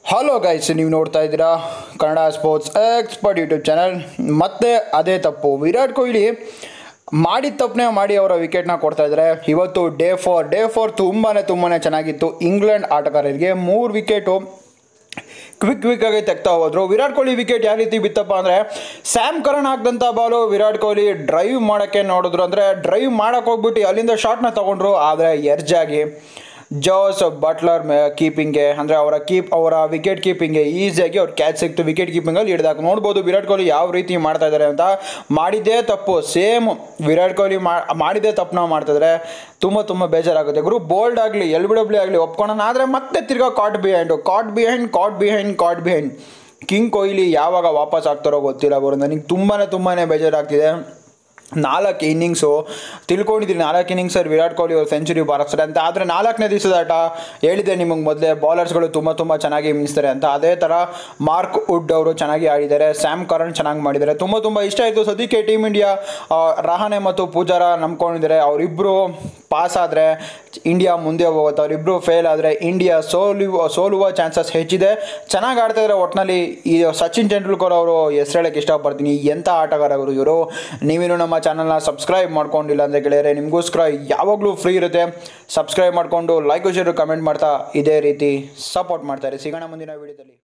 hello guys ನೀವು ನೋಡ್ತಾ ಇದ್ದೀರಾ Kannada sports expert YouTube channel ಮತ್ತೆ ಅದೇ ತಪ್ಪು ವಿರಾಟ್ ಕೊಹ್ಲಿ ಮಾಡಿದ ತಪ್ಪನೇ ಮಾಡಿ ಅವರ ವಿಕೆಟ್ನ ಕೊಡ್ತಾ ಇದ್ದಾರೆ ಇವತ್ತು ಡೇ ಫೋರ್ ಡೇ ಫೋರ್ ತುಂಬಾ ತುಂಬಾ ಚೆನ್ನಾಗಿತ್ತು ಇಂಗ್ಲೆಂಡ್ ಆಟಗಾರರಿಗೆ ಮೂರು ವಿಕೆಟು ಕ್ವಿಕ್ ಕ್ವಿಕ್ ಆಗಿ ತೆಗ್ತಾ ಹೋದ್ರು ವಿರಾಟ್ ಕೊಹ್ಲಿ ವಿಕೆಟ್ ಯಾವ ರೀತಿ ಬಿತ್ತಪ್ಪ ಅಂದರೆ ಸ್ಯಾಮ್ ಕರಣ್ ಹಾಕ್ದಂಥ ಬಾಲು ವಿರಾಟ್ ಕೊಹ್ಲಿ ಡ್ರೈವ್ ಮಾಡೋಕ್ಕೆ ನೋಡಿದ್ರು ಅಂದರೆ ಡ್ರೈವ್ ಮಾಡೋಕೆ ಹೋಗ್ಬಿಟ್ಟು ಅಲ್ಲಿಂದ ಶಾಟ್ನ ತಗೊಂಡ್ರು ಆದರೆ ಎರ್ಜಾಗಿ ಜೋಸ್ ಬಟ್ಲರ್ ಕೀಪಿಂಗ್ಗೆ ಅಂದರೆ ಅವರ ಕೀಪ್ ಅವರ ವಿಕೆಟ್ ಕೀಪಿಂಗ್ಗೆ ಈಸಿಯಾಗಿ ಅವ್ರು ಕ್ಯಾಚ್ ಸಿಕ್ತು ವಿಕೆಟ್ ಕೀಪಿಂಗಲ್ಲಿ ಹಿಡಿದಾಕ ನೋಡ್ಬೋದು ವಿರಾಟ್ ಕೊಹ್ಲಿ ಯಾವ ರೀತಿ ಮಾಡ್ತಾ ಇದ್ದಾರೆ ಅಂತ ಮಾಡಿದ್ದೇ ತಪ್ಪು ಸೇಮ್ ವಿರಾಟ್ ಕೊಹ್ಲಿ ಮಾಡಿದ್ದೇ ತಪ್ಪು ಮಾಡ್ತಿದ್ರೆ ತುಂಬ ತುಂಬ ಬೇಜಾರಾಗುತ್ತೆ ಗುರು ಬೋಲ್ಡ್ ಆಗಲಿ ಎಲ್ ಬಿ ಡಬ್ಲ್ಯೂ ಆಗಲಿ ಒಪ್ಕೊಳ್ಳೋಣ ಆದರೆ ಮತ್ತೆ ತಿರ್ಗಾ caught behind caught behind caught behind caught behind king Kohli ಯಾವಾಗ ವಾಪಸ್ ಆಗ್ತಾರೋ ಗೊತ್ತಿಲ್ಲ ಗುರು ನನಗೆ ತುಂಬಾ ತುಂಬಾ ಬೇಜಾರಾಗ್ತಿದೆ ನಾಲ್ಕು ಇನ್ನಿಂಗ್ಸು ತಿಳ್ಕೊಂಡಿದ್ದೀನಿ ನಾಲ್ಕು ಇನ್ನಿಂಗ್ಸಲ್ಲಿ ವಿರಾಟ್ ಕೊಹ್ಲಿ ಅವರು ಸೆಂಚುರಿ ಬಾರಿಸ್ತಾರೆ ಅಂತ ಆದರೆ ನಾಲ್ಕನೇ ದಿವಸದ ಆಟ ಹೇಳಿದೆ ನಿಮಗೆ ಮೊದಲೇ ಬೌಲರ್ಸ್ಗಳು ತುಂಬ ತುಂಬ ಚೆನ್ನಾಗಿ ಮಿಂಚ್ತಾರೆ ಅಂತ ಅದೇ ಥರ ಮಾರ್ಕ್ ವುಡ್ ಅವರು ಚೆನ್ನಾಗಿ ಆಡಿದ್ದಾರೆ ಸ್ಯಾಮ್ ಕರಣ್ ಚೆನ್ನಾಗಿ ಮಾಡಿದ್ದಾರೆ ತುಂಬ ತುಂಬ ಇಷ್ಟ ಆಯಿತು ಸದ್ಯಕ್ಕೆ ಟೀಮ್ ಇಂಡಿಯಾ ರಹಾನೆ ಮತ್ತು ಪೂಜಾರ ನಂಬ್ಕೊಂಡಿದ್ದಾರೆ ಅವರಿಬ್ಬರು ಪಾಸ್ ಆದರೆ ಇಂಡಿಯಾ ಮುಂದೆ ಹೋಗುತ್ತೆ ಅವರಿಬ್ಬರು ಫೇಲ್ ಆದರೆ ಇಂಡಿಯಾ ಸೋಲುವ ಸೋಲುವ ಚಾನ್ಸಸ್ ಹೆಚ್ಚಿದೆ ಚೆನ್ನಾಗಿ ಆಡ್ತಾ ಇದ್ದಾರೆ ಒಟ್ಟಿನಲ್ಲಿ ಈ ಸಚಿನ್ ತೆಂಡೂಲ್ಕರ್ ಅವರು ಹೆಸರು ಹೇಳಕ್ಕೆ ಇಷ್ಟಪಡ್ತೀನಿ ಎಂಥ ಆಟಗಾರರು ಇವರು ನೀವೇನು ನಮ್ಮ ಚಾನಲ್ನ ಸಬ್ಸ್ಕ್ರೈಬ್ ಮಾಡ್ಕೊಂಡಿಲ್ಲ ಅಂದರೆ ಗೆಳೆಯರೆ ನಿಮಗೋಸ್ಕರ ಯಾವಾಗಲೂ ಫ್ರೀ ಇರುತ್ತೆ ಸಬ್ಸ್ಕ್ರೈಬ್ ಮಾಡಿಕೊಂಡು ಲೈಕ್ ಶೇರು ಕಮೆಂಟ್ ಮಾಡ್ತಾ ಇದೇ ರೀತಿ ಸಪೋರ್ಟ್ ಮಾಡ್ತಾರೆ ಸಿಗೋಣ ಮುಂದಿನ ವೀಡಿಯೋದಲ್ಲಿ